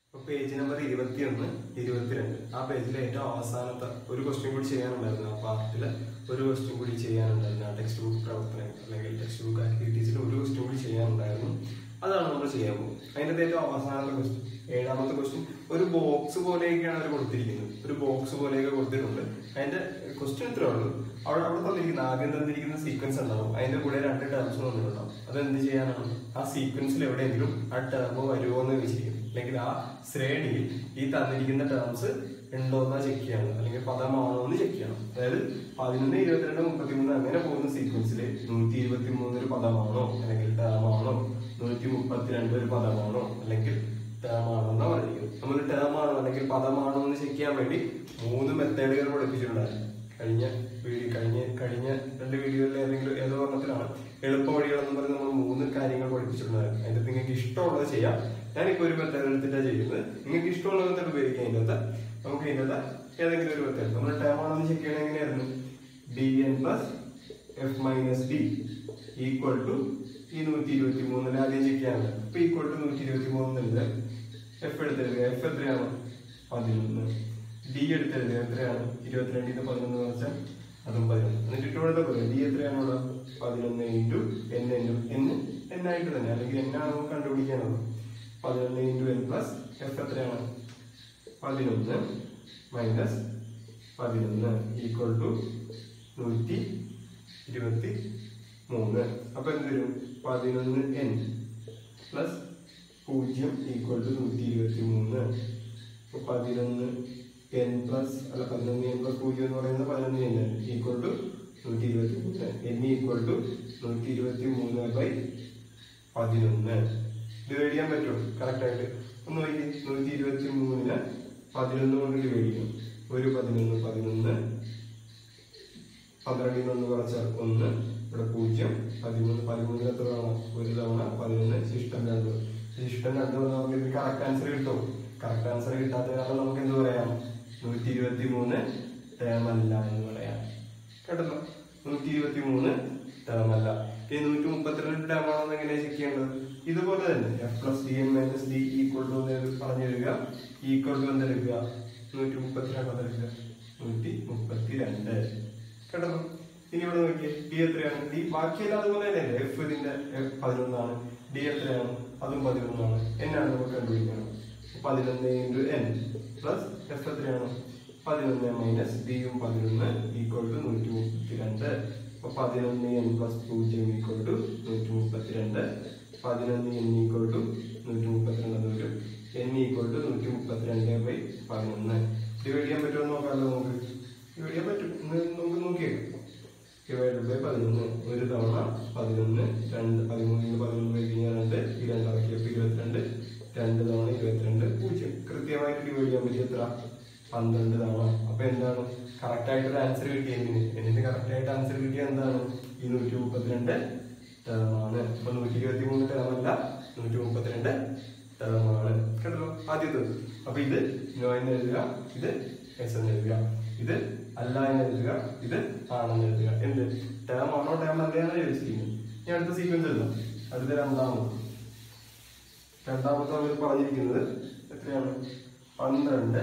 അപ്പൊ page number ഇരുപത്തിയൊന്ന് ഇരുപത്തിരണ്ട് ആ പേജിലെ ഏറ്റവും അവസാനത്തെ ഒരു ക്വസ്റ്റ്യൻ കൂടി ചെയ്യാനുണ്ടായിരുന്നു ആ പാർട്ടിൽ ഒരു ക്വസ്റ്റ്യൻ കൂടി ചെയ്യാനുണ്ടായിരുന്നു ആ ടെക്സ്റ്റ് ബുക്ക് പ്രവർത്തനങ്ങൾ അല്ലെങ്കിൽ ടെക്സ്റ്റ് ബുക്ക് ആക്ടിവിറ്റീസിൽ ഒരു ക്വസ്റ്റ്യൻ കൂടി ചെയ്യാനുണ്ടായിരുന്നു അതാണ് നമ്മൾ ചെയ്യാൻ പോകുന്നത് അതിന്റെ ഏറ്റവും അവസാനത്തെ ക്വസ്റ്റ്യൻ ഏഴാമത്തെ ക്വസ്റ്റ്യൻ ഒരു ബോക്സ് പോലെയൊക്കെയാണ് അവർ കൊടുത്തിരിക്കുന്നത് ഒരു ബോക്സ് പോലെയൊക്കെ കൊടുത്തിട്ടുണ്ട് അതിന്റെ ക്വസ്റ്റ്യൻ ഇത്രേ ഉള്ളൂ അവിടെ അവിടെ തന്നിരിക്കുന്ന ആദ്യം തന്നിരിക്കുന്ന സീക്വൻസ് ഉണ്ടാവും അതിന്റെ കൂടെ രണ്ട് ടേംസ് വന്നിട്ടുണ്ടാവും അത് എന്ത് ചെയ്യാനാണ് ആ സീക്വൻസിൽ എവിടെയെങ്കിലും ആ ടേം വരുമോ എന്ന് വെച്ചിരിക്കും അല്ലെങ്കിൽ ആ ശ്രേണിയിൽ ഈ തന്നിരിക്കുന്ന ടേംസ് ഉണ്ടോ എന്ന് ചെക്ക് ചെയ്യണം അല്ലെങ്കിൽ പദമാണോ എന്ന് ചെക്ക് ചെയ്യണം അതായത് പതിനൊന്ന് ഇരുപത്തിരണ്ട് മുപ്പത്തിമൂന്ന് അങ്ങനെ പോകുന്ന സീക്വൻസിൽ നൂറ്റി ഇരുപത്തി മൂന്ന് ഒരു പദമാണോ അല്ലെങ്കിൽ ടേം ആണോ നൂറ്റി മുപ്പത്തിരണ്ട് ഒരു പദമാണോ അല്ലെങ്കിൽ ടേം ആണോ എന്നാ പറഞ്ഞിരിക്കുന്നത് നമ്മൾ ടേം ആണോ അല്ലെങ്കിൽ പദമാണോ എന്ന് ചെക്ക് ചെയ്യാൻ വേണ്ടി മൂന്ന് മെത്തേഡുകൾ പഠിപ്പിച്ചിട്ടുണ്ടായിരുന്നു കഴിഞ്ഞ വീഡിയോ കഴിഞ്ഞ കഴിഞ്ഞ രണ്ട് വീഡിയോയിൽ ഏതെങ്കിലും ഏതോ ഒരെണ്ണത്തിലാണ് എളുപ്പ വഴികളെന്ന് പറഞ്ഞ് നമ്മൾ മൂന്ന് കാര്യങ്ങൾ പഠിപ്പിച്ചിട്ടുണ്ടായിരുന്നു അതിന്റെ നിങ്ങൾക്ക് ഇഷ്ടമുള്ളത് ചെയ്യാം ഞാനിപ്പോ ഒരു മെത്തേഡ് എടുത്തിട്ടാണ് ചെയ്യുന്നത് നിങ്ങൾക്ക് ഇഷ്ടമുള്ള മെത്തേഡ് ഉപയോഗിക്കാം അതിൻ്റെ അകത്ത് നമുക്ക് ഇതിൻ്റെ അകത്ത് ഏതെങ്കിലും ഒരു മെത്തേഡ് നമ്മൾ ടേം ആണെന്ന് ചെക്ക് ചെയ്യണത് എങ്ങനെയായിരുന്നു D N plus F minus D equal to ഈ നൂറ്റി ഇരുപത്തി മൂന്നിൽ ആദ്യം ചെക്ക് ചെയ്യാനുള്ളത് അപ്പൊ ഈക്വൽ ടു നൂറ്റി ഇരുപത്തി മൂന്നിൽ എഫ് എടുത്തെഴുതുക എഫ് എത്രയാണ് പതിനൊന്ന് ഡി എടുത്തെഴുതുക എത്രയാണ് ഇരുപത്തിരണ്ടിൽ നിന്ന് പതിനൊന്ന് വെച്ചാൽ അതും പതിനൊന്ന് എന്നിട്ട് ഇട്ടുകൊടുത്ത പോലെ ഡി എത്രയാണ് ഇവിടെ പതിനൊന്ന് into N into N N ആയിട്ട് തന്നെ അല്ലെങ്കിൽ എന്നാണ് നമുക്ക് കണ്ടുപിടിക്കാനുള്ളത് പതിനൊന്ന് ഇൻറ്റു എൻ പ്ലസ് എഫ് എത്രയാണ് പതിനൊന്ന് മൈനസ് പതിനൊന്ന് ഈക്വൽ ടു നൂറ്റി ഇരുപത്തി മൂന്ന് അപ്പൊ എന്ത് വരും പതിനൊന്ന് എൻ പ്ലസ് പൂജ്യം ഈക്വൽ ടു നൂറ്റി ഇരുപത്തി മൂന്ന് അപ്പൊ പതിനൊന്ന് എൻ പ്ലസ് അല്ല പതിനൊന്ന് എൻ പ്ലസ് പൂജ്യം എന്ന് പറയുന്നത് പതിനൊന്ന് എൻ ഈക്വൽ ടു നൂറ്റി ഇരുപത്തി മൂന്ന് എൻ ഈക്വൽ ടു നൂറ്റി ഇരുപത്തി മൂന്ന് ബൈ പതിനൊന്ന് ഡിവൈഡ് ചെയ്യാൻ പറ്റുമോ കറക്റ്റ് ആയിട്ട് ഒന്ന് നോക്കി നൂറ്റി ഇരുപത്തി മൂന്നിന് പതിനൊന്ന് കൊണ്ട് ഡിവൈഡ് ചെയ്യും ഒരു പതിനൊന്ന് പതിനൊന്ന് പന്ത്രണ്ടിൽ നിന്ന് കുറച്ചാൽ ഒന്ന് ഇവിടെ പൂജ്യം പതിമൂന്ന് പതിമൂന്നിൽ എത്ര തവണ ഒരു തവണ പതിനൊന്ന് ശിഷ്ടം രണ്ട് ശിഷ്ടം രണ്ട് എന്ന് പറഞ്ഞാൽ കറക്റ്റ് ആൻസർ കിട്ടും കറക്റ്റ് ആൻസർ കിട്ടാത്ത കാരണം നമുക്ക് എന്ത് പറയാം നൂറ്റി ഇരുപത്തി മൂന്ന് ടേമല്ല എന്ന് പറയാം കേട്ടല്ലോ നൂറ്റി ഇരുപത്തി മൂന്ന് ടേമല്ല ഈ നൂറ്റി മുപ്പത്തിരണ്ട് ടേമാണെന്ന് എങ്ങനെ ചെക്ക് ചെയ്യേണ്ടത് ഇതുപോലെ തന്നെ F plus D N minus D equal to എന്ന് പറഞ്ഞു തരിക ഈക്വൽ ടു എന്തെടുക്കുക നൂറ്റി മുപ്പത്തിരണ്ട് എന്തെടുക്കുക നൂറ്റി മുപ്പത്തിരണ്ട് കേട്ടോ ഇനി ഇവിടെ നോക്കിയേ ഡി എത്രയാണ് ഡി ബാക്കിയെല്ലാം അതുപോലെ തന്നെയല്ലേ എഫ് ഇതിന്റെ എഫ് പതിനൊന്നാണ് ഡി എത്രയാണ് അതും പതിനൊന്നാണ് എന്നാണ് നമുക്ക് കണ്ടുപിടിക്കണം പതിനൊന്ന് ഇൻറ്റു എൻ പ്ലസ് എഫ് എത്രയാണ് പതിനൊന്ന് മൈനസ് ഡിയും പതിനൊന്ന് ഈക്വൽ ടു നൂറ്റി മുപ്പത്തിരണ്ട് അപ്പൊ പതിനൊന്ന് എൻ പ്ലസ് പൂജ്യം ഈക്വൽ ടു നൂറ്റി മുപ്പത്തിരണ്ട് പതിനൊന്ന് എൻ ഈക്വൽ ടു നൂറ്റി മുപ്പത്തിരണ്ട് എന്ന് വരും എൻ ഈക്വൽ ടു നൂറ്റി മുപ്പത്തിരണ്ട് ബൈ പതിനൊന്ന് ഡിവൈഡ് ചെയ്യാൻ പറ്റുമോ എന്ന് നോക്കാമല്ലോ നമുക്ക് ഡിവൈഡ് ചെയ്യാൻ പറ്റും ഇന്ന് നമുക്ക് നോക്കിയേക്കാം ഡിവൈഡ് ബൈ പതിനൊന്ന് ഒരു തവണ പതിനൊന്ന് രണ്ട് പതിമൂന്നിന് പതിനൊന്ന് ബൈ കഴിഞ്ഞാൽ രണ്ട് ഈ രണ്ടിറക്കിയപ്പോൾ ഇരുപത്തിരണ്ട് രണ്ട് തവണ ഇരുപത്തിരണ്ട് പൂജ്യം കൃത്യമായിട്ട് ഡിവൈഡ് ചെയ്യാൻ പറ്റിയ എത്ര പന്ത്രണ്ട് തവണ അപ്പൊ എന്താണ് കറക്റ്റ് ആയിട്ട് ആൻസർ കിട്ടിയ എന്തിന് എന്നിട്ട് കറക്റ്റ് ആയിട്ട് ആൻസർ കിട്ടിയ എന്താണ് ഈ നൂറ്റി മുപ്പത്തിരണ്ട് ടേമാണ് അപ്പൊ നൂറ്റി ഇരുപത്തി മൂന്ന് ടേം അല്ല നൂറ്റി മുപ്പത്തിരണ്ട് ടേമാണ് കേട്ടല്ലോ ആദ്യത്തെ അപ്പൊ ഇത് നോ എന്ന് എഴുതുക ഇത് എസ് എന്ന് എഴുതുക ഇത് അല്ല എന്ന് എഴുതുക ഇത് ആണെന്ന് എഴുതുക എന്ത് ടേം ആണോ ടേം അല്ലയാണ് ചോദിച്ചിരിക്കുന്നത് ഇനി അടുത്ത സീക്വൻസ് എഴുതാം അടുത്ത രണ്ടാമത് രണ്ടാമത്തെ അവർ പറഞ്ഞിരിക്കുന്നത് എത്രയാണ് പന്ത്രണ്ട്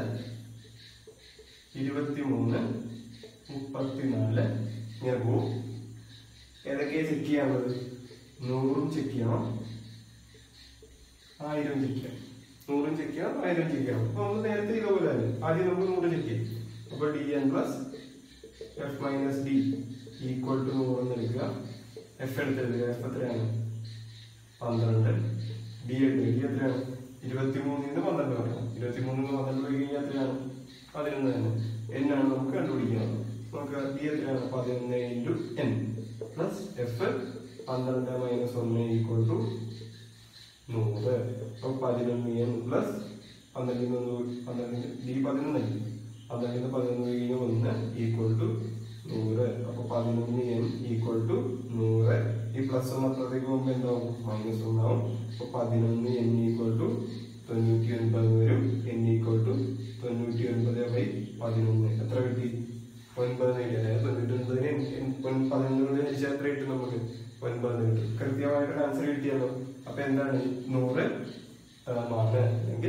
ഇരുപത്തിമൂന്ന് മുപ്പത്തിനാല് ഇങ്ങനെ പോവും ഏതൊക്കെയാ ചെക്ക് ചെയ്യാനുള്ളത് നൂറും ചെക്ക് ചെയ്യണം ആയിരം ചെക്ക് ചെയ്യണം നൂറും ചെക്ക് ചെയ്യണം ആയിരം ചെക്ക് ചെയ്യണം അപ്പൊ നമ്മൾ നേരത്തെ ഇതുപോലെ തന്നെ ആദ്യം നമുക്ക് നൂറ് ചെക്ക് ചെയ്യും അപ്പൊ D N plus F minus D equal to നൂറ് എന്ന് എടുക്കുക എഫ് എടുത്തെടുക്കുക എഫ് എത്രയാണ് പന്ത്രണ്ട് ഡി എടുക്കുക ഡി എത്രയാണ് ഇരുപത്തിമൂന്നിൽ നിന്ന് പന്ത്രണ്ട് പറയാം ഇരുപത്തിമൂന്നിൽ നിന്ന് പന്ത്രണ്ട് പോയി കഴിഞ്ഞാൽ എത്രയാണ് പതിനൊന്ന് തന്നെ എന്നാണ് നമുക്ക് കണ്ടുപിടിക്കുന്നത് നമുക്ക് ഡി എത്രയാണ് പതിനൊന്ന് ഇൻറ്റു എൻ പ്ലസ് എഫ് പന്ത്രണ്ട് മൈനസ് ഒന്ന് ഈക്വൽ ടു നൂറ് അപ്പൊ പതിനൊന്ന് എൻ പ്ലസ് പന്ത്രണ്ടിൽ നിന്ന് പന്ത്രണ്ടിന് ഡി പതിനൊന്നല്ലേ പന്ത്രണ്ടിൽ നിന്ന് പതിനൊന്ന് പോയി കഴിഞ്ഞാൽ ഒന്ന് ഈക്വൽ ടു നൂറ് അപ്പൊ പതിനൊന്ന് എൻ ഈക്വൽ ടു നൂറ് ഈ പ്ലസ് ഒന്ന് അപ്പുറത്തേക്ക് പോകുമ്പോൾ എന്താവും മൈനസ് ഒന്നാവും അപ്പൊ പതിനൊന്ന് എൻ ഈക്വൽ ടു തൊണ്ണൂറ്റി ഒൻപത് വരും എൻ ഈക്വൽ ടു തൊണ്ണൂറ്റി ഒൻപത് ബൈ പതിനൊന്ന് എത്ര കിട്ടി ഒൻപത് നേടി അതായത് തൊണ്ണൂറ്റി ഒൻപതിന് പതിനൊന്ന് ഹരിച്ചാൽ എത്ര കിട്ടും നമുക്ക് ഒൻപത് കിട്ടും കൃത്യമായിട്ടൊരു ആൻസർ കിട്ടിയല്ലോ അപ്പൊ എന്താണ് നൂറ് ടേമാണ് അല്ലെങ്കിൽ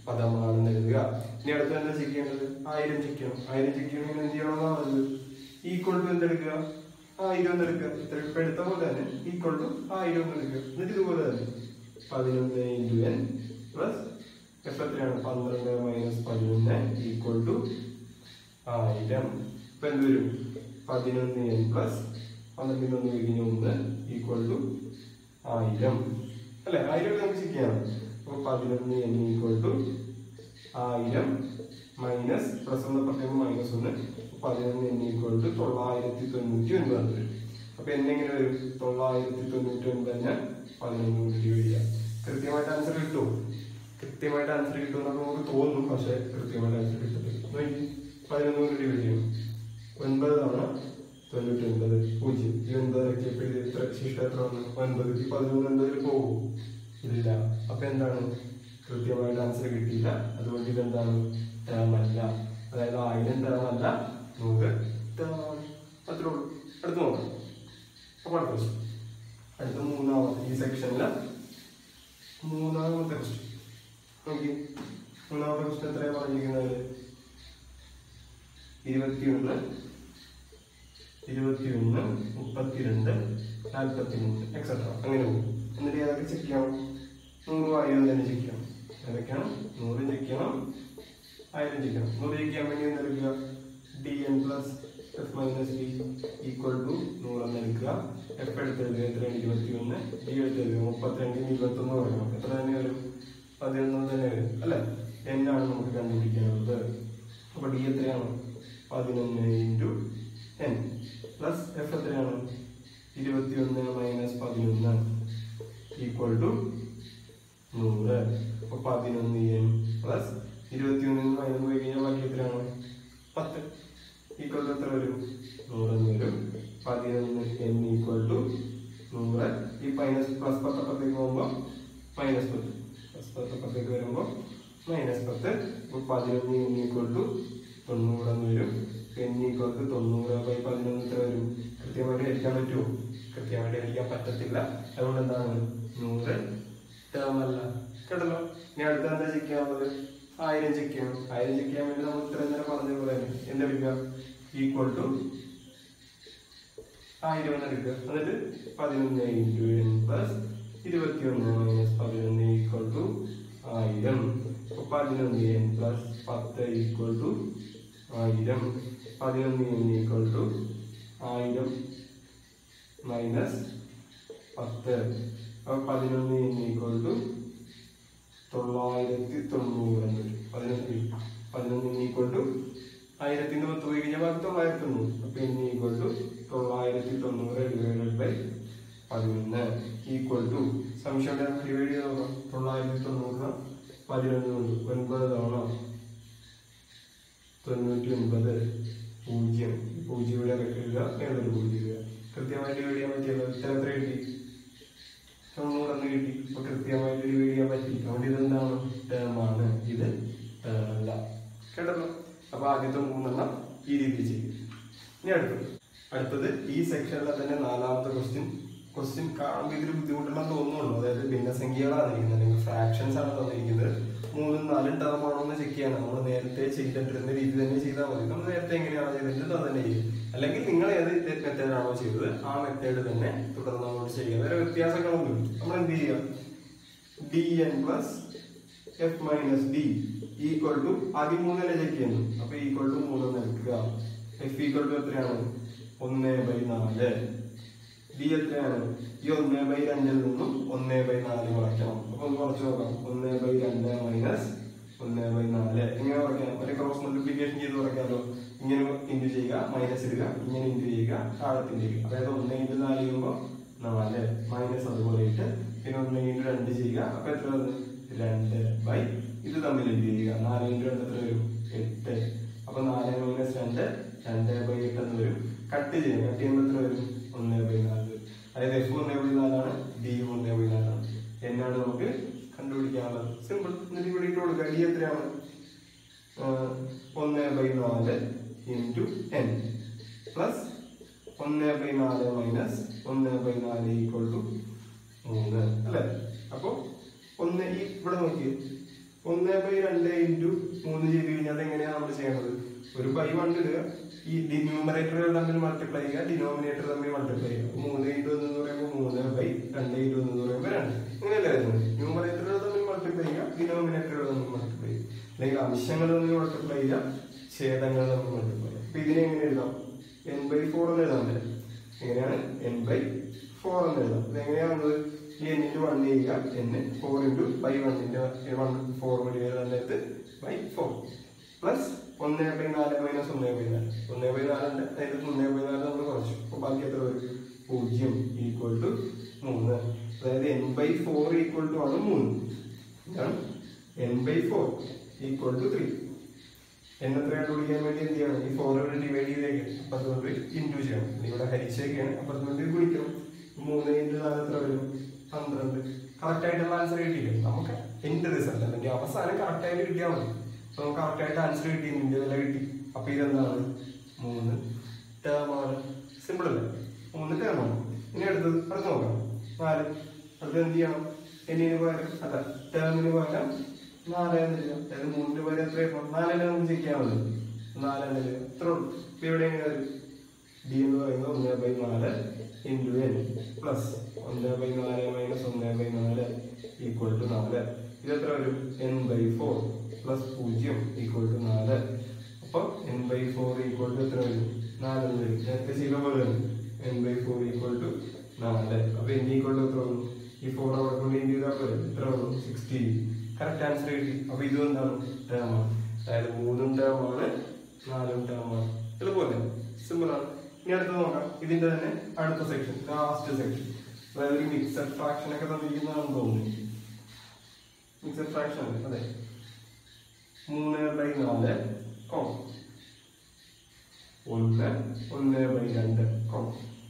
പദമാണെന്ന് എഴുതുക ഇനി അടുത്ത എന്താ ചെക്ക് ചെയ്യേണ്ടത് ആയിരം ചെക്ക് ചെയ്യണം ആയിരം ചെക്ക് ചെയ്യണമെങ്കിൽ എന്ത് ചെയ്യണമെന്നാണ് പറഞ്ഞത് ഈക്വൾ ടു എന്തെടുക്കുക ആയിരം എന്ന് എടുക്കുക ഇത്ര ഇപ്പൊ എടുത്ത പോലെ തന്നെ ഈക്വൾ ടു ആയിരം എന്ന് എടുക്കുക എന്നിട്ട് ഇതുപോലെ തന്നെ പതിനൊന്ന് ഇൻറ്റു എൻ പ്ലസ് എഫ് എത്രയാണ് പന്ത്രണ്ട് മൈനസ് പതിനൊന്ന് ഈക്വൾ ടു ആയിരം ഇപ്പൊ എന്ത് വരും പതിനൊന്ന് എൻ പ്ലസ് പന്ത്രണ്ടിൽ ഒന്ന് കഴിഞ്ഞ ഒന്ന് ഈക്വൾ ടു ആയിരം അല്ലെ ആയിരം നമുക്ക് ചെക്ക് ചെയ്യണം അപ്പൊ പതിനൊന്ന് എൻ ഈക്വൾ ടു ആയിരം മൈനസ് പ്ലസ് ഒന്ന് പ്രത്യേകം മൈനസ് ഒന്ന് പതിനൊന്ന് എൻ ഈക്വൾ ടു തൊള്ളായിരത്തി തൊണ്ണൂറ്റി ഒൻപത് വരും അപ്പൊ എന്നെങ്ങനെ വരും തൊള്ളായിരത്തി തൊണ്ണൂറ്റി ഒൻപതിന് പതിനൊന്ന് കൊണ്ട് ഡിവൈഡ് ചെയ്യാം കൃത്യമായിട്ട് ആൻസർ കിട്ടും കൃത്യമായിട്ട് ആൻസർ കിട്ടുമെന്നൊക്കെ നമുക്ക് തോന്നും പക്ഷെ കൃത്യമായിട്ട് ആൻസർ കിട്ടത്തില്ല നോക്കി പതിനൊന്ന് കൊണ്ട് ഡിവൈഡ് ചെയ്യണം ഒൻപത് തവണ തൊണ്ണൂറ്റി ഒൻപത് പൂജ്യം ഈ ഒൻപതൊക്കെ ഇപ്പൊ ഇത് എത്ര ശിഷ്ടം എത്ര വന്നു ഒൻപത് ഈ പതിനൊന്ന് ഒൻപതിൽ പോകും ഇല്ല അപ്പൊ എന്താണ് കൃത്യമായിട്ട് ആൻസർ കിട്ടിയില്ല അതുകൊണ്ട് ഇതെന്താണ് ടേം അല്ല അതായത് ആയിരം ടേം അല്ല നൂറ് ടേം ആണ് അത്രേ ഉള്ളൂ അടുത്ത് നോക്കാം അപ്പൊ അടുത്ത question. അടുത്ത മൂന്നാമത്തെ ഈ സെക്ഷനിലെ മൂന്നാമത്തെ ക്വസ്റ്റ്യൻ നോക്കി മൂന്നാമത്തെ ക്വസ്റ്റ്യൻ എത്രയാണ് പറഞ്ഞിരിക്കുന്നത് ഇരുപത്തിയൊന്ന് ഇരുപത്തിയൊന്ന് മുപ്പത്തിരണ്ട് നാൽപ്പത്തിമൂന്ന് എക്സെട്ര അങ്ങനെ പോകും എന്നിട്ട് ഏതൊക്കെ ചെക്ക് ചെയ്യണം നൂറും ആയിരം തന്നെ ചെക്ക് ചെയ്യണം ഏതൊക്കെയാണ് നൂറ് ചെക്ക് ചെയ്യണം ആയിരം ചെക്ക് ചെയ്യണം നൂറ് ചെക്ക് ചെയ്യാൻ വേണ്ടി എന്തെടുക്കുക d N plus F minus D equal to നൂറെന്ന് എടുക്കുക എഫ് എടുത്തെഴുതുക എത്രയാണ് ഇരുപത്തിയൊന്ന് ഡി എടുത്തെഴുതുക മുപ്പത്തിരണ്ടിന് ഇരുപത്തൊന്ന് പറയണം എത്ര തന്നെ വരും പതിനൊന്ന് തന്നെ വരും അല്ലേ എന്നാണ് നമുക്ക് കണ്ടുപിടിക്കാനുള്ളത് അപ്പൊ ഡി എത്രയാണ് പതിനൊന്ന് ഇൻറ്റു എൻ പ്ലസ് എഫ് എത്രയാണ് ഇരുപത്തിയൊന്ന് മൈനസ് പതിനൊന്ന് ഈക്വൽ ടു നൂറ് അപ്പൊ പതിനൊന്ന് എൻ പ്ലസ് ഇരുപത്തിയൊന്നിൽ നിന്ന് മൈനസ് പോയി കഴിഞ്ഞാൽ ബാക്കി എത്രയാണ് പത്ത് ഈക്വൽ ടു എത്ര വരും നൂറെന്ന് വരും പതിനൊന്ന് എൻ ഈക്വൽ ടു നൂറ് ഈ മൈനസ് പ്ലസ് പത്തപ്പത്തേക്ക് പോകുമ്പോൾ മൈനസ് പത്ത് പ്ലസ് പത്തപ്പത്തേക്ക് വരുമ്പോൾ മൈനസ് പത്ത് അപ്പോൾ പതിനൊന്ന് എൻ ഈക്വൽ ടു തൊണ്ണൂറെന്ന് വരും എൻ ഈക്വൽ ടു തൊണ്ണൂറ് ബൈ പതിനൊന്ന് എത്ര വരും കൃത്യമായിട്ട് ഹരിക്കാൻ പറ്റുമോ കൃത്യമായിട്ട് ഹരിക്കാൻ പറ്റത്തില്ല അതുകൊണ്ട് എന്താണ് നൂറ് ടേം അല്ല കേട്ടല്ലോ ഇനി അടുത്ത എന്താ ചെക്ക് ചെയ്യാനുള്ളത് ആയിരം ചെക്ക് ചെയ്യണം ആയിരം ചെക്ക് ചെയ്യാൻ വേണ്ടി നമ്മൾ ഇത്രയും നേരം പറഞ്ഞ പോലെ തന്നെ എന്തെടുക്കുക ഈക്വൽ ടു ആയിരം എന്ന് എടുക്കുക എന്നിട്ട് പതിനൊന്ന് ഇൻറ്റു എൻ പ്ലസ് ഇരുപത്തിയൊന്ന് മൈനസ് പതിനൊന്ന് ഈക്വൽ ടു ആയിരം അപ്പൊ പതിനൊന്ന് എൻ പ്ലസ് പത്ത് ഈക്വൽ ടു ആയിരം പതിനൊന്ന് എൻ ഈക്വൽ ടു ആയിരം മൈനസ് പത്ത് അപ്പൊ പതിനൊന്ന് എൻ ഈക്വൽ ടു തൊള്ളായിരത്തി തൊണ്ണൂറ് എന്ന് വരും പതിനൊന്ന് പതിനൊന്ന് ഈക്വൽ ടു ആയിരത്തിന് പത്ത് പോയി കഴിഞ്ഞാൽ ബാക്കി തൊള്ളായിരത്തി തൊണ്ണൂറ് അപ്പൊ എൻ ഈക്വൽ ടു തൊള്ളായിരത്തി തൊണ്ണൂറ് ഡിവൈഡഡ് ബൈ പതിനൊന്ന് ഈക്വൽ ടു സംശയം ഡിവൈഡ് ചെയ്ത് നോക്കാം തൊള്ളായിരത്തി തൊണ്ണൂറ് പതിനൊന്ന് കൊണ്ട് ഒൻപത് തവണ തൊണ്ണൂറ്റി ഒൻപത് പൂജ്യം പൂജ്യം ഇവിടെ ഇടുക ഏതൊരു പൂജ്യം ഇടുക കൃത്യമായിട്ട് ഡിവൈഡ് ചെയ്യാൻ പറ്റിയല്ലോ ഇത്ര എത്ര കിട്ടി തൊണ്ണൂറെന്ന് കിട്ടി അപ്പൊ കൃത്യമായിട്ട് ഡിവൈഡ് ചെയ്യാൻ പറ്റി അതുകൊണ്ട് ഇതെന്താണ് ടേം ആണ് ഇത് ടേം അല്ല കേട്ടല്ലോ അപ്പൊ ആദ്യത്തെ മൂന്നെണ്ണം ഈ രീതിയിൽ ചെയ്യും ഇനി അടുത്തത് അടുത്തത് ഈ സെക്ഷനിലെ തന്നെ നാലാമത്തെ ക്വസ്റ്റ്യൻ ക്വസ്റ്റ്യൻ കാണുമ്പോൾ ഇതിൽ ബുദ്ധിമുട്ടുണ്ടെന്ന് തോന്നുന്നുള്ളൂ അതായത് ഭിന്നസംഖ്യകളാണ് തന്നിരിക്കുന്നത് അല്ലെങ്കിൽ ഫ്രാക്ഷൻസ് ആണ് തന്നിരിക്കുന്നത് മൂന്നും നാലും ടേം ആണോ എന്ന് ചെക്ക് ചെയ്യണം നമ്മൾ നേരത്തെ ചെയ്തിട്ടിരുന്ന രീതി തന്നെ ചെയ്താൽ മതി നമ്മൾ നേരത്തെ എങ്ങനെയാണോ ചെയ്തിട്ട് അത് തന്നെ ചെയ്യും അല്ലെങ്കിൽ നിങ്ങൾ ഏത് മെത്തേഡാണോ ചെയ്തത് ആ മെത്തേഡ് തന്നെ തുടർന്ന് അങ്ങോട്ട് ചെയ്യുക വേറെ വ്യത്യാസങ്ങളൊന്നും നമ്മൾ എന്ത് ചെയ്യുക d N plus F minus D equal to ആദ്യം മൂന്നല്ലേ ചെക്ക് ചെയ്യുന്നു അപ്പൊ ഈക്വൽ ടു മൂന്നെന്ന് എടുക്കുക എഫ് ഈക്വൽ ടു എത്രയാണ് ഒന്ന് ബൈ നാല് ഡി എത്രയാണ് ഈ ഒന്ന് ബൈ രണ്ടിൽ നിന്നും ഒന്ന് ബൈ നാല് കുറയ്ക്കണം അപ്പൊ ഒന്ന് കുറച്ച് നോക്കാം ഒന്ന് ബൈ രണ്ട് മൈനസ് ഒന്ന് ബൈ നാല് എങ്ങനെ കുറയ്ക്കാം ഒരു ക്രോസ് മൾട്ടിപ്ലിക്കേഷൻ ചെയ്ത് കുറയ്ക്കാമല്ലോ ഇങ്ങനെ ഇൻറ്റു ചെയ്യുക മൈനസ് ഇടുക ഇങ്ങനെ ഇൻറ്റു ചെയ്യുക താഴത്തിന്റെ ചെയ്യുക അതായത് ഒന്ന് ഇൻറ്റു നാല് ചെയ്യുമ്പോൾ നാല് മൈനസ് അതുപോലെ ഇട്ട് പിന്നെ ഒന്ന് ഇൻറ്റു രണ്ട് ചെയ്യുക അപ്പൊ എത്ര വന്നു രണ്ട് ബൈ ഇത് തമ്മിൽ എന്ത് ചെയ്യുക നാല് ഇൻറ്റു രണ്ട് എത്ര വരും എട്ട് അപ്പൊ നാല് മൈനസ് രണ്ട് രണ്ട് ബൈ എട്ട് എന്ന് വരും കട്ട് ചെയ്യുക കട്ട് ചെയ്യുമ്പോൾ എത്ര വരും ഒന്ന് ബൈ നാല് വരും. അതായത് എഫ് ഒന്ന് ബൈ നാലാണ് ഡി ഒന്ന് ബൈ നാലാണ് എന്നാണ് നമുക്ക് കണ്ടുപിടിക്കാനുള്ളത് സിമ്പിൾ എന്നിട്ട് ഇവിടെ ഇട്ട് കൊടുക്കുക ഡി എത്രയാണ് ആഹ് ഒന്ന് ബൈ നാല് ഇൻറ്റു എൻ പ്ലസ് ഒന്ന് ബൈ നാല് മൈനസ് ഒന്ന് ബൈ നാല് ഈക്വൽ ടു മൂന്ന് അല്ലേ അപ്പൊ ഒന്ന് ഈ ഇവിടെ നോക്കി ഒന്ന് ബൈ രണ്ട് ഇൻറ്റു മൂന്ന് ചെയ്ത് കഴിഞ്ഞാൽ എങ്ങനെയാണ് നമ്മൾ ചെയ്യേണ്ടത് ഒരു ബൈ വൺ ഇടുക ഈ ന്യൂമറേറ്ററുകൾ തമ്മിൽ മൾട്ടിപ്ലൈ ചെയ്യുക ഡിനോമിനേറ്റർ തമ്മിൽ മൾട്ടിപ്ലൈ ചെയ്യുക മൂന്ന് ഇൻറ്റു ഒന്ന് എന്ന് പറയുമ്പോൾ മൂന്ന് ബൈ രണ്ട് ഇൻറ്റു ഒന്ന് എന്ന് പറയുമ്പോൾ രണ്ട് ഇങ്ങനെയല്ലേ വരുന്നത് ന്യൂമറേറ്ററുകൾ തമ്മിൽ മൾട്ടിപ്ലൈ ചെയ്യുക ഡിനോമിനേറ്ററുകൾ തമ്മിൽ മൾട്ടിപ്ലൈ ചെയ്യുക അല്ലെങ്കിൽ അംശങ്ങൾ തമ്മിൽ മൾട്ടിപ്ലൈ ചെയ്യുക ഛേദങ്ങൾ തമ്മിൽ മൾട്ടിപ്ലൈ ചെയ്യുക അപ്പൊ ഇതിനെ എങ്ങനെ എഴുതാം എൻ ബൈ ഫോർ എന്ന് എഴുതാൻ പറ്റും എങ്ങനെയാണ് എൻ ബൈ ഫോർ എന്ന് എഴുതാം ഇത് എങ്ങനെയാണുള്ളത് ഈ എൻ ഇൻറ്റു വൺ ചെയ്യുക എൻ ഫോർ ഇൻറ്റു ബൈ വണ്ണിന്റെ വൺ ഫോർ വഴി എഴുതാൻ നേരത്ത് ബൈ ഫോർ പ്ലസ് ഒന്ന് ബൈ നാല് മൈനസ് ഒന്ന് ബൈ നാല് ഒന്ന് ബൈ നാലുണ്ട് അതിൽ ഒന്ന് ബൈ നാല് നമ്മൾ കുറച്ചു അപ്പൊ ബാക്കി എത്ര വരും പൂജ്യം ഈക്വൽ ടു മൂന്ന് അതായത് n by four equal to ആണ് മൂന്ന് ഇതാണ് n by four equal to three n എത്ര കണ്ടുപിടിക്കാൻ വേണ്ടി എന്ത് ചെയ്യണം ഈ ഫോർ കൊണ്ട് ഡിവൈഡ് ചെയ്തേക്ക് അപ്പുറത്ത് കൊണ്ട് ഇൻറ്റു ചെയ്യണം ഇവിടെ ഹരിച്ചേക്കാണ് അപ്പുറത്ത് കൊണ്ട് ഗുണിക്കണം മൂന്ന് ഇൻറ്റു നാല് എത്ര വരും പന്ത്രണ്ട് കറക്റ്റ് ആയിട്ടുള്ള ആൻസർ കിട്ടിയില്ലേ നമുക്ക് എന്റെ റിസൾട്ട് അല്ലെങ്കിൽ അവസാനം കറക്റ്റ് ആയിട്ട് കിട്ടിയാൽ മതി അപ്പൊ നമുക്ക് കറക്റ്റ് ആയിട്ട് ആൻസർ കിട്ടി നിന്റെ വില കിട്ടി അപ്പൊ ഇതെന്താണ് മൂന്ന് ടേം ആണ് സിമ്പിൾ അല്ലേ മൂന്ന് ടേം ആണ് ഇനി അടുത്തത് അടുത്ത് നോക്കാം നാല് അടുത്ത് എന്ത് ചെയ്യണം എന്നിന് പകരം അല്ല ടേമിന് പകരം നാല് എന്നില്ല അതായത് മൂന്നിന് പകരം എത്രയാണ് നാലെണ്ണം നമുക്ക് ചെക്ക് ചെയ്യാൻ മതി നാലെണ്ണില് എത്ര ഉള്ളൂ ഇപ്പൊ ഇവിടെ എങ്ങനെ വരും ഡി എന്ന് പറയുന്നത് ഒന്ന് ബൈ നാല് ഇൻറ്റു എൻ പ്ലസ് ഒന്ന് ബൈ നാല് മൈനസ് ഒന്ന് ബൈ നാല് ഈക്വൽ ടു നാല് ഇത് എത്ര വരും എൻ ബൈ ഫോർ പ്ലസ് പൂജ്യം ഈക്വൽ ടു നാല് അപ്പൊ n by four equal to എത്ര വരും നാല് എന്ന് വരും നേരത്തെ ചെയ്ത പോലെ തന്നെ n by four equal to നാല് അപ്പൊ എൻ ഈക്വൽ ടു എത്ര വന്നു ഈ ഫോർ അവിടെ കൊണ്ട് ഇൻറ്റു ചെയ്താൽ പോലെ എത്ര വന്നു സിക്സ്റ്റീൻ കറക്റ്റ് ആൻസർ കിട്ടി അപ്പൊ ഇതും എന്താണ് ടേം ആണ് അതായത് മൂന്നും ടേം ആണ് നാലും ടേം ആണ് എളുപ്പമല്ലേ സിമ്പിൾ ആണ് ഇനി അടുത്ത് നോക്കാം ഇതിന്റെ തന്നെ അടുത്ത സെക്ഷൻ ലാസ്റ്റ് സെക്ഷൻ അതായത് ഒരു മിക്സഡ് ഫ്രാക്ഷൻ ഒക്കെ തന്നിരിക്കുന്നതാണെന്ന് തോന്നുന്നു മിക്സഡ് ഫ്രാക്ഷൻ അതെ മൂന്ന് ബൈ നാല് കോം ഒന്ന് ഒന്ന് ബൈ രണ്ട് കോം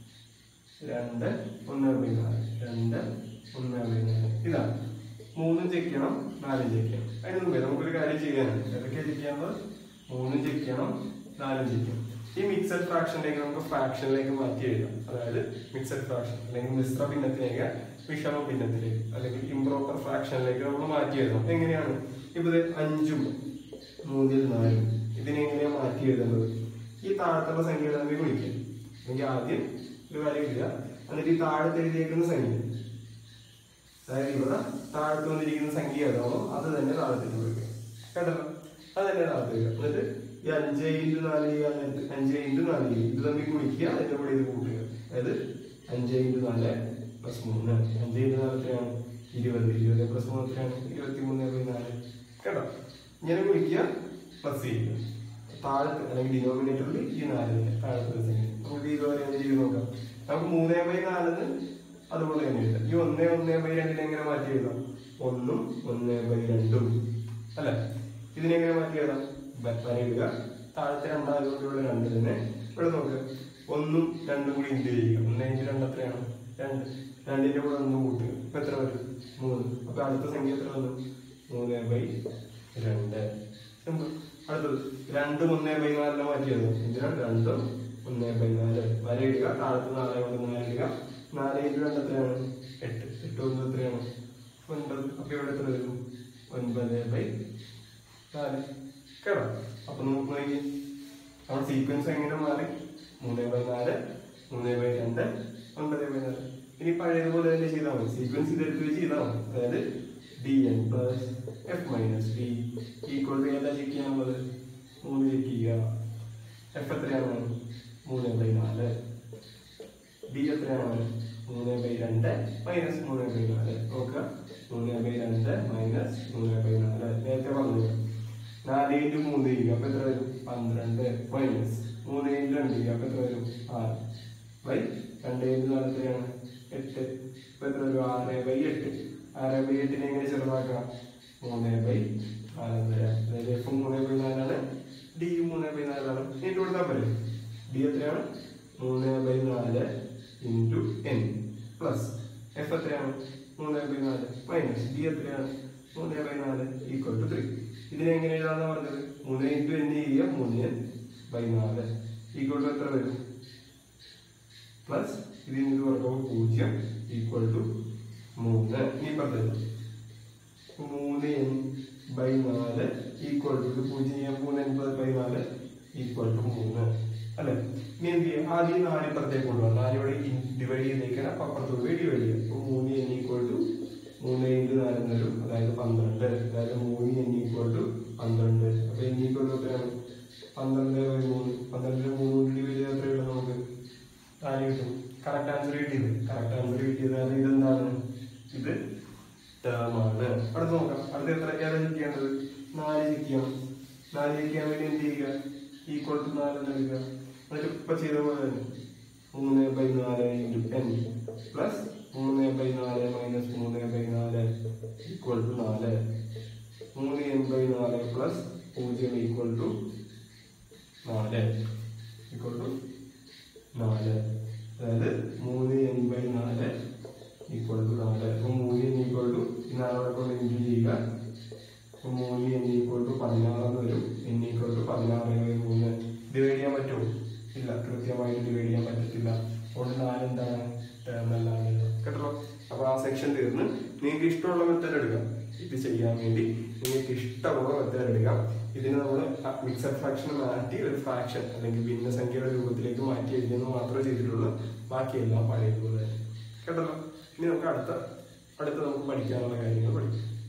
രണ്ട് ഒന്ന് ബൈ നാല് രണ്ട് ഒന്ന് ബൈ നാല് ഇതാണ് മൂന്നും ചെക്ക് ചെയ്യണം നാലും ചെക്ക് ചെയ്യണം അതിന് മുമ്പേ നമുക്കൊരു കാര്യം ചെയ്യാനുണ്ട് ഏതൊക്കെയാണ് ചെക്ക് ചെയ്യുന്നത് മൂന്നും ചെക്ക് ചെയ്യണം നാലും ചെക്ക് ചെയ്യണം ഈ മിക്സഡ് ഫ്രാക്ഷനിലേക്ക് നമുക്ക് ഫ്രാക്ഷനിലേക്ക് മാറ്റി എഴുതാം അതായത് മിക്സഡ് ഫ്രാക്ഷൻ അല്ലെങ്കിൽ മിശ്ര ഭിന്നത്തിലേക്ക് വിഷമ ഭിന്നത്തിലേക്ക് അല്ലെങ്കിൽ ഇംപ്രോപ്പർ ഫ്രാക്ഷനിലേക്ക് നമ്മൾ മാറ്റി എഴുതാം എങ്ങനെയാണ് ഇപ്പൊ ഇത് അഞ്ചും മൂന്നിൽ നാലും ഇതിനെ എങ്ങനെയാണ് മാറ്റി എഴുതുന്നത് ഈ താഴത്തുള്ള സംഖ്യകൾ തമ്മിൽ ഗുണിക്കാം അല്ലെങ്കിൽ ആദ്യം ഒരു കാര്യം എഴുതുക എന്നിട്ട് ഈ താഴത്ത് എഴുതിയേക്കുന്ന സംഖ്യ അതായത് ഇവിടെ താഴത്ത് വന്നിരിക്കുന്ന സംഖ്യ ഏതാണോ അത് തന്നെ താഴത്തേക്ക് കൊടുക്കുക കേട്ടല്ലോ അത് തന്നെ താഴത്ത് വരിക എന്നിട്ട് ഈ അഞ്ച് ഇൻറ്റു നാല് ചെയ്യാൻ നേരത്ത് അഞ്ച് ഇൻറ്റു നാല് ചെയ്യും ഇത് തമ്മിൽ ഗുണിക്കുക അതിന്റെ കൂടെ ഇത് കൂട്ടുക അതായത് അഞ്ച് ഇൻറ്റു നാല് പ്ലസ് മൂന്ന് അഞ്ച് ഇൻറ്റു നാല് എത്രയാണ് ഇരുപത് ഇരുപത് പ്ലസ് മൂന്ന് എത്രയാണ് ഇരുപത്തി മൂന്ന് ബൈ നാല് കേട്ടോ ഇങ്ങനെ ഗുണിക്കുക പ്ലസ് ചെയ്യുക താഴത്ത് അല്ലെങ്കിൽ ഡിനോമിനേറ്ററിൽ ഈ നാല് തന്നെ താഴത്തെ സംഖ്യ നമുക്ക് ഇതുവരെ ഒന്ന് ചെയ്ത് നോക്കാം നമുക്ക് മൂന്നേ ബൈ നാലെന്ന് അതുപോലെ തന്നെ എഴുതാം ഈ ഒന്നേ ഒന്നേ ബൈ രണ്ടിനെ എങ്ങനെ മാറ്റി എഴുതാം ഒന്നും ഒന്നേ ബൈ രണ്ടും അല്ല ഇതിനെ എങ്ങനെ മാറ്റി എഴുതാം വര ഇടുക താഴത്തെ രണ്ടായതുകൊണ്ട് ഇവിടെ രണ്ട് തന്നെ ഇവിടെ നോക്കുക ഒന്നും രണ്ടും കൂടി ഇൻറ്റു ചെയ്യുക ഒന്നേ ഇൻറ്റു രണ്ട് എത്രയാണ് രണ്ട് രണ്ടിന്റെ കൂടെ ഒന്നും കൂട്ടുക ഇപ്പൊ എത്ര വരും മൂന്ന് അപ്പൊ അടുത്ത സംഖ്യ എത്ര വന്നു മൂന്ന് ബൈ രണ്ട് സിമ്പിൾ അടുത്തത് രണ്ടും ഒന്നേ ബൈ നാലിനെ മാറ്റിയത് എന്തിനാണ് രണ്ടും ഒന്നേ ബൈ നാല് വര ഇടുക താഴത്ത് നാല് കൊണ്ട് നാല് ഇടുക നാല് ഇൻറ്റു രണ്ട് എത്രയാണ് എട്ട് എട്ട് ഒന്ന് എത്രയാണ് ഒൻപത് അപ്പൊ ഇവിടെ എത്ര വരും ഒൻപത് ബൈ നാല് കേട്ടോ അപ്പൊ നമുക്ക് നോക്കി നമ്മുടെ സീക്വൻസ് എങ്ങനെ മാറി മൂന്ന് ബൈ നാല് മൂന്ന് ബൈ രണ്ട് ഒൻപത് ബൈ നാല് ഇനി പഴയതുപോലെ തന്നെ ചെയ്താൽ മതി സീക്വൻസ് ഇതെടുത്ത് വെച്ച് ചെയ്താൽ മതി അതായത് d N plus F minus D equal to ഏതാ ചെക്ക് ചെയ്യാനുള്ളത് മൂന്ന് ചെക്ക് ചെയ്യുക എഫ് എത്രയാണ് മൂന്ന് ബൈ നാല് ഡി എത്രയാണ് മൂന്ന് ബൈ രണ്ട് മൈനസ് മൂന്ന് ബൈ നാല് നോക്കുക മൂന്ന് ബൈ രണ്ട് മൈനസ് മൂന്ന് ബൈ നാല് നേരത്തെ പറഞ്ഞു നാല് ഇൻറ്റു മൂന്ന് ചെയ്യുക അപ്പൊ എത്ര വരും പന്ത്രണ്ട് മൈനസ് മൂന്ന് ഇൻറ്റു രണ്ട് ചെയ്യുക അപ്പൊ എത്ര വരും ആറ് ബൈ രണ്ട് ഇൻറ്റു നാല് എത്രയാണ് എട്ട് ഇപ്പൊ എത്ര വരും ആറ് ബൈ എട്ട് ആറ് ബൈ എട്ടിനെ എങ്ങനെ ചെറുതാക്കാം മൂന്ന് ബൈ നാല് വരാം അതായത് എഫ് മൂന്ന് ബൈ നാലാണ് ഡി മൂന്ന് ബൈ നാലാണ് ഇൻറ്റു കൊടുത്താൽ പോലെ ഡി എത്രയാണ് മൂന്ന് ബൈ നാല് ഇൻറ്റു എൻ പ്ലസ് എഫ് എത്രയാണ് മൂന്ന് ബൈ നാല് മൈനസ് ഡി എത്രയാണ് മൂന്ന് ബൈ നാല് ഈക്വൽ ടു ത്രീ ഇതിനെ എങ്ങനെ എഴുതാന്ന് പറഞ്ഞത് മൂന്ന് ഇൻറ്റു എൻ ചെയ്യുക മൂന്ന് എൻ ബൈ നാല് ഈക്വൽ ടു എത്ര വരും പ്ലസ് ഇതിൽ നിന്ന് പറയുമ്പോൾ പൂജ്യം ഈക്വൽ ടു മൂന്ന് ഇനി പറഞ്ഞത് മൂന്ന് എൻ ബൈ നാല് ഈക്വൽ ടു ഇത് പൂജ്യം ചെയ്യാൻ മൂന്ന് എൺപത് ബൈ നാല് ഈക്വൽ ടു മൂന്ന് അല്ലെ ഇനി എന്ത് ചെയ്യാം ആദ്യം നാല് ഇപ്പുറത്തേക്ക് കൊണ്ടുപോകാം നാല് ഇവിടെ ഡിവൈഡ് ചെയ്തേക്കാണ് അപ്പൊ അപ്പുറത്തോട്ട് പോയി ഡിവൈഡ് ചെയ്യാം അപ്പൊ മൂന്ന് എൻ ഈക്വൽ ടു മൂന്ന് ഇൻറ്റു നാല് എന്ന് വരും അതായത് പന്ത്രണ്ട് അതായത് മൂന്ന് എൻ ഈക്വൽ ടു പന്ത്രണ്ട് അപ്പൊ എൻ ഈക്വൽ ടു എത്രയാണ് പന്ത്രണ്ട് ബൈ മൂന്ന് പന്ത്രണ്ടിന് മൂന്ന് കൊണ്ട് ഡിവൈഡ് ചെയ്താൽ എത്രയുള്ളൂ നമുക്ക് നാല് കിട്ടും കറക്റ്റ് ആൻസർ കിട്ടിയത് കറക്റ്റ് ആൻസർ കിട്ടിയത് കാരണം ഇതെന്താണ് ഇത് ടേം ആണ് അടുത്ത് നോക്കാം അടുത്ത് എത്ര ഏതാ ചെക്ക് ചെയ്യേണ്ടത് നാല് ചെക്ക് ചെയ്യണം നാല് ചെക്ക് ചെയ്യാൻ വേണ്ടി എന്ത് ചെയ്യുക ഈക്വൽ ടു നാല് എന്ന് എടുക്കുക എന്നിട്ട് ഇപ്പൊ ചെയ്ത പോലെ തന്നെ മൂന്ന് ബൈ നാല് ഇൻറ്റു എൻ പ്ലസ് മൂന്ന് ബൈ നാല് മൈനസ് മൂന്ന് ബൈ നാല് ഈക്വൽ ടു നാല് മൂന്ന് എൻ ബൈ നാല് പ്ലസ് പൂജ്യം ഈക്വൽ ടു നാല് ഈക്വൽ ടു നാല് അതായത് മൂന്ന് എൻ ബൈ നാല് ഈക്വൽ ടു നാല് അപ്പൊ മൂന്ന് എൻ ഈക്വൽ ടു ഈ നാലോടെ കൊണ്ട് ഇൻറ്റു ചെയ്യുക അപ്പൊ മൂന്ന് എൻ ഈക്വൽ ടു പതിനാറെന്ന് വരും എൻ ഈക്വൽ ടു പതിനാറ് ബൈ മൂന്ന് ഡിവൈഡ് ചെയ്യാൻ പറ്റുമോ ഇല്ല കൃത്യമായിട്ട് ഡിവൈഡ് ചെയ്യാൻ പറ്റത്തില്ല അതുകൊണ്ട് നാല് എന്താണ് ടേമല്ലാണ് കേട്ടോ അപ്പൊ ആ സെക്ഷൻ തീർന്ന് നിങ്ങൾക്ക് ഇഷ്ടമുള്ള മെത്തേഡ് എടുക്കാം ഇത് ചെയ്യാൻ വേണ്ടി നിങ്ങൾക്ക് ഇഷ്ടമുള്ള മെത്തേഡ് എടുക്കാം ഇതിന് നമ്മൾ മിക്സഡ് ഫ്രാക്ഷൻ മാറ്റി ഒരു ഫ്രാക്ഷൻ അല്ലെങ്കിൽ ഭിന്നസംഖ്യയുടെ രൂപത്തിലേക്ക് മാറ്റി എഴുതുന്നത് മാത്രമേ ചെയ്തിട്ടുള്ളൂ ബാക്കിയെല്ലാം പഴയതുപോലെ തന്നെ കേട്ടല്ലോ ഇനി നമുക്ക് അടുത്ത അടുത്ത നമുക്ക് പഠിക്കാനുള്ള കാര്യങ്ങൾ പഠിക്കാം